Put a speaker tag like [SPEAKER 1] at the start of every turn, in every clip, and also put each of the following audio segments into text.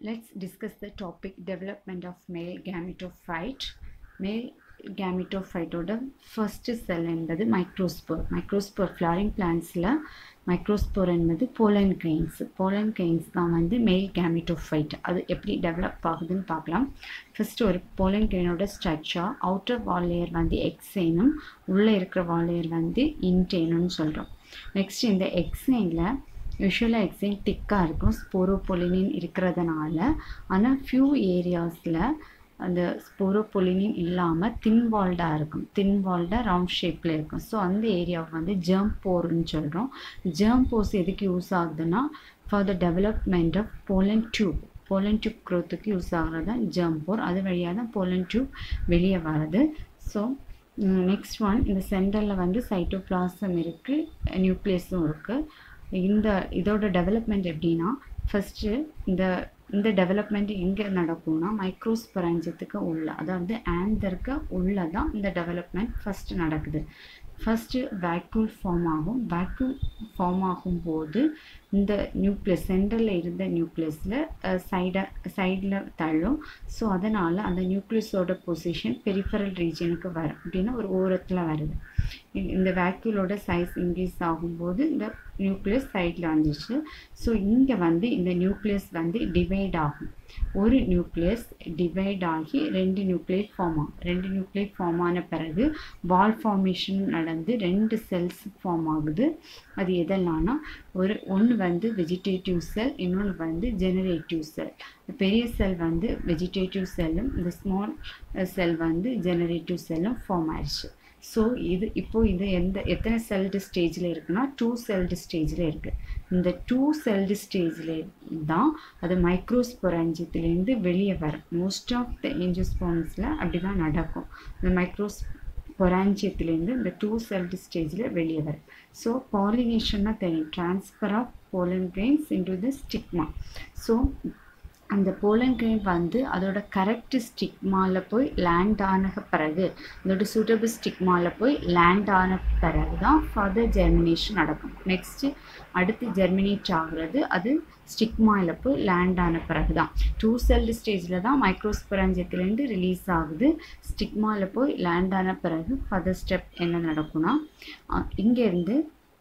[SPEAKER 1] let's discuss the topic development of male gametophyte male gametophyteோட first cell என்பது microspore microspore flowering பிளான்ஸில் microspore என்பது pollen grains pollen grains தான் வந்து மேல் கேமிட்டோஃபைட் அது எப்படி டெவலப் ஆகுதுன்னு பார்க்கலாம் ஃபர்ஸ்ட் ஒரு போலன் கிரெயினோட ஸ்ட்ரக்சர் அவுட்டர் வால் லேயர் வந்து எக்ஸைனும் உள்ளே இருக்கிற வால் லேயர் வந்து இன்டெயினும் சொல்கிறோம் நெக்ஸ்ட் இந்த எக்ஸைனில் யூஸ்வலாக எக்ஸைன் திக்காக இருக்கும் ஸ்போரோபொலினின் இருக்கிறதுனால ஆனால் ஃபியூ ஏரியாஸில் அந்த ஸ்போரோபொலினின் இல்லாமல் தின் வால்டாக இருக்கும் தின் வால்டாக ரவுண்ட் ஷேப்பில் இருக்கும் ஸோ அந்த ஏரியாவை வந்து ஜெர்ம் போர்னு சொல்கிறோம் ஜெர்ம் போர்ஸ் எதுக்கு யூஸ் ஆகுதுன்னா for the development of pollen tube pollen tube க்ரோத்துக்கு யூஸ் ஆகிறது தான் ஜெர்ம் போர் அது வழியாக தான் போலன் டியூப் வெளியே வருது ஸோ நெக்ஸ்ட் ஒன் இந்த சென்டரில் வந்து சைட்டோபிளாசம் இருக்குது நியூக்ளியஸும் இருக்குது இந்த இதோட டெவலப்மெண்ட் எப்படின்னா ஃபஸ்ட்டு இந்த இந்த டெவலப்மெண்ட் எங்கே நடக்கும்னா மைக்ரோஸ்பரஞ்சத்துக்கு உள்ள அதாவது ஆந்தருக்கு உள்ள தான் இந்த டெவலப்மெண்ட் ஃபஸ்ட்டு நடக்குது ஃபஸ்ட்டு வேக்யூல் ஃபார்ம் ஆகும் வேக்யூல் ஃபார்ம் ஆகும்போது இந்த நியூக்ளியஸ் சென்டரில் இருந்த நியூக்ளியஸில் சைடாக சைடில் தள்ளும் ஸோ அதனால் அந்த நியூக்ளியஸோட பொசிஷன் பெரிஃபரல் ரீஜனுக்கு வரும் அப்படின்னா ஒரு ஓரத்தில் வருது இந்த வேக்யூலோட சைஸ் இன்க்ரீஸ் ஆகும்போது இந்த நியூக்ளியஸ் சைடில் வந்துச்சு ஸோ இங்கே வந்து இந்த நியூக்ளியஸ் வந்து டிவைட் ஆகும் ஒரு நியூக்ளியஸ் டிவைட் ஆகி ரெண்டு நியூக்ளியேட் ஃபார்ம் ஆகும் ரெண்டு நியூக்ளியேட் ஃபார்ம் ஆன பிறகு வால் ஃபார்மேஷன் நடந்து ரெண்டு செல்ஸ் ஃபார்ம் ஆகுது அது எதெல்லாம்னா ஒரு ஒன்று வந்து வெஜிடேட்டிவ் செல் இன்னொன்று வந்து ஜெனரேட்டிவ் செல் பெரிய செல் வந்து வெஜிடேட்டிவ் செல்லும் இந்த ஸ்மால் செல் வந்து ஜெனரேட்டிவ் செல்லும் ஃபார்ம் ஆயிடுச்சு ஸோ இது இப்போது இது எந்த எத்தனை செல்டு ஸ்டேஜில் இருக்குன்னா டூ செல்டு ஸ்டேஜில் இருக்குது இந்த டூ செல்டு ஸ்டேஜில் தான் அது மைக்ரோஸ்பொரஞ்சியத்துலேருந்து வெளியே வரும் மோஸ்ட் ஆஃப் த ஏஞ்சோஸ்பான்ஸில் அப்படி தான் நடக்கும் இந்த மைக்ரோஸ் பொராஞ்சியத்துலேருந்து இந்த டூ செல்டு ஸ்டேஜில் வெளியே வரும் ஸோ பாலினேஷன்னா தெரியும் transfer of pollen grains into the stigma so அந்த போலன் கிரெயின் வந்து அதோட கரெக்ட் ஸ்டிக்மாவில் போய் லேண்ட் ஆன பிறகு அதோட சூட்டபிள் ஸ்டிக்மாவில் போய் லேண்ட் ஆன பிறகு தான் ஃபர்தர் ஜெர்மினேஷன் நடக்கும் நெக்ஸ்ட்டு அடுத்து ஜெர்மினேட் ஆகுறது அது ஸ்டிக்மாவில் போய் லேண்ட் ஆன பிறகு தான் டூ செல்டு ஸ்டேஜில் தான் மைக்ரோஸ்பரஞ்சத்துலேருந்து ரிலீஸ் ஆகுது ஸ்டிக்மாவில் போய் லேண்ட் ஆன பிறகு ஃபர்தர் ஸ்டெப் என்ன நடக்கும்னா இங்கேருந்து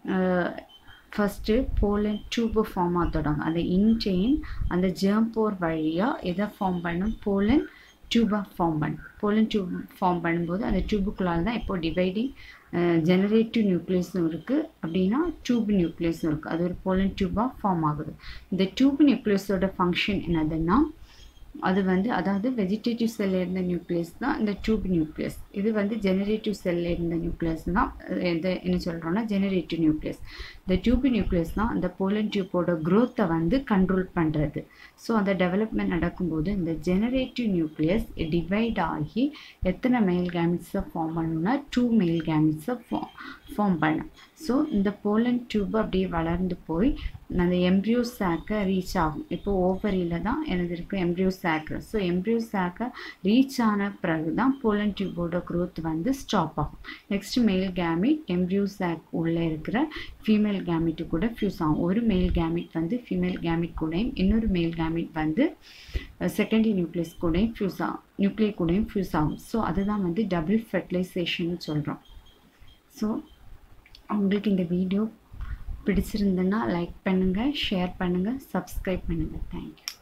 [SPEAKER 1] ஃபஸ்ட்டு போலன் டியூபு ஃபார்ம் ஆக தொடங்கும் அந்த இன்டெயின் அந்த ஜேம்போர் வழியாக எதை ஃபார்ம் பண்ணும் போலன் டியூபாக ஃபார்ம் பண்ணும் போலன் டியூப் ஃபார்ம் பண்ணும்போது அந்த டியூபுக்குள்ளால் தான் இப்போ டிவைடிங் ஜெனரேட்டிவ் நியூக்ளியஸும் இருக்குது அப்படின்னா டியூப் நியூக்ளியஸும் இருக்குது அது ஒரு போலன் டியூபாக ஃபார்ம் ஆகுது இந்த டியூப் நியூக்ளியஸோட ஃபங்க்ஷன் என்னதுன்னா அது வந்து அதாவது வெஜிடேட்டிவ் செல்லில் இருந்த நியூக்ளியஸ் தான் இந்த டியூப் நியூக்ளியஸ் இது வந்து ஜெனரேட்டிவ் செல்லில் இருந்த நியூக்ளியஸ் தான் எது என்ன சொல்கிறோன்னா ஜெனரேட்டிவ் நியூக்ளியஸ் இந்த டியூப் நியூக்ளியஸ் தான் அந்த போலன் டியூப்போட க்ரோத்தை வந்து கண்ட்ரோல் பண்ணுறது ஸோ அந்த டெவலப்மெண்ட் நடக்கும்போது இந்த ஜெனரேட்டிவ் நியூக்ளியஸ் டிவைட் ஆகி எத்தனை மெயில் கேமிட்ஸை ஃபார்ம் பண்ணணும்னா டூ மெயில் கேமிட்ஸை ஃபார்ம் ஃபார்ம் பண்ணும் ஸோ இந்த போலன் டியூப் அப்படியே வளர்ந்து போய் அந்த எம்ப்ரியோ சாக்கை ரீச் ஆகும் இப்போ ஓவரியில் தான் எனது இருக்குது எம்ப்ரியோ சாக்கு ஸோ எம்ப்ரியோ சாக்கை ரீச் ஆன பிறகு தான் போலன் டியூபோட க்ரோத் வந்து ஸ்டாப் ஆகும் next male gamete embryo sac உள்ளே இருக்கிற ஃபீமேல் கேமிட்டு கூட ஃபியூஸ் ஆகும் ஒரு மேல் கேமிட் வந்து ஃபீமேல் கேமிட் கூடயும் இன்னொரு மேல் கேமிட் வந்து செகண்டரி நியூக்ளியஸ் கூடயும் ஃபியூஸ் ஆகும் நியூக்ளியை கூடயும் ஃபியூஸ் ஆகும் ஸோ அதுதான் வந்து டபுள் ஃபெர்டிலைசேஷன் சொல்கிறோம் ஸோ உங்களுக்கு இந்த வீடியோ பிடிச்சிருந்ததுன்னா லைக் பண்ணுங்கள் ஷேர் பண்ணுங்கள் சப்ஸ்கிரைப் பண்ணுங்கள் தேங்க்யூ